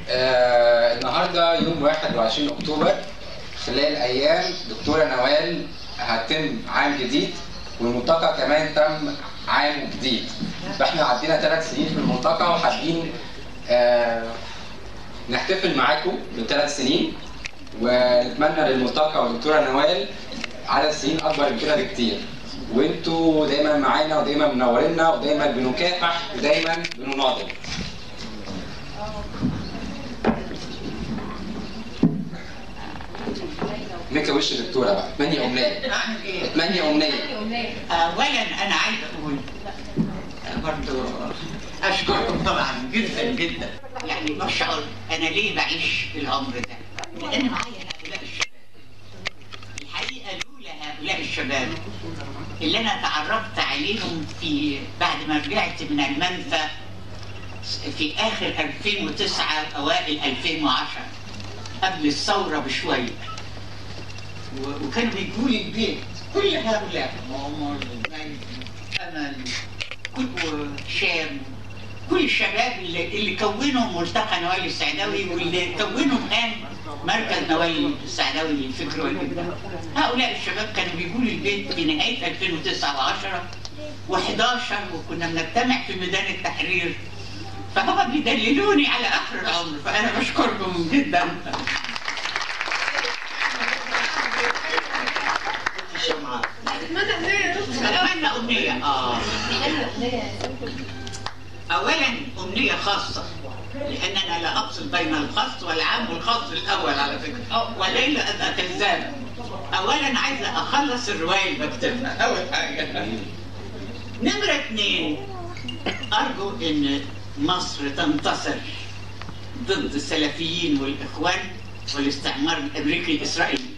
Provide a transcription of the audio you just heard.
آه النهارده يوم 21 اكتوبر خلال ايام دكتوره نوال هتتم عام جديد والملتقى كمان تم عام جديد فاحنا عدينا ثلاث سنين في الملتقى وحابين آه نحتفل معاكم بثلاث سنين ونتمنى للملتقى والدكتوره نوال عدد سنين اكبر من كده بكتير وانتوا دايما معانا ودايما منورينا ودايما بنكافح ودايما بنناضل ميكا وش الدكتوره بقى اتمني امنيه اعمل ايه؟ اتمني امنيه اولا انا عايزه اقول برضو اشكركم طبعا جدا جدا يعني ما شاء الله انا ليه بعيش العمر ده؟ لان معايا هؤلاء الشباب الحقيقه لولا هؤلاء الشباب اللي انا تعرفت عليهم في بعد ما رجعت من المنفى في اخر 2009 اوائل 2010 قبل الثوره بشويه و- وكانوا بيجوا لي البيت كل هؤلاء عمر ومجد امل كل شام كل الشباب اللي, اللي كونوا ملتقى نوال السعداوي واللي كونوا الان مركز نوال السعداوي للفكر والابداع هؤلاء الشباب كانوا بيجوا لي البيت في نهايه 2009 و10 و11 وكنا بنجتمع في ميدان التحرير فهم بيدللوني على اخر العمر فانا بشكركم جدا أتمنى أمنية آه أولا أمنية خاصة لأننا لا أفصل بين الخاص والعام والخاص الأول على فكرة وليلة أبقى كذابة أولا عايزة أخلص الرواية اللي بكتبها أول حاجة نمرة اثنين أرجو إن مصر تنتصر ضد السلفيين والإخوان والاستعمار الأمريكي الإسرائيلي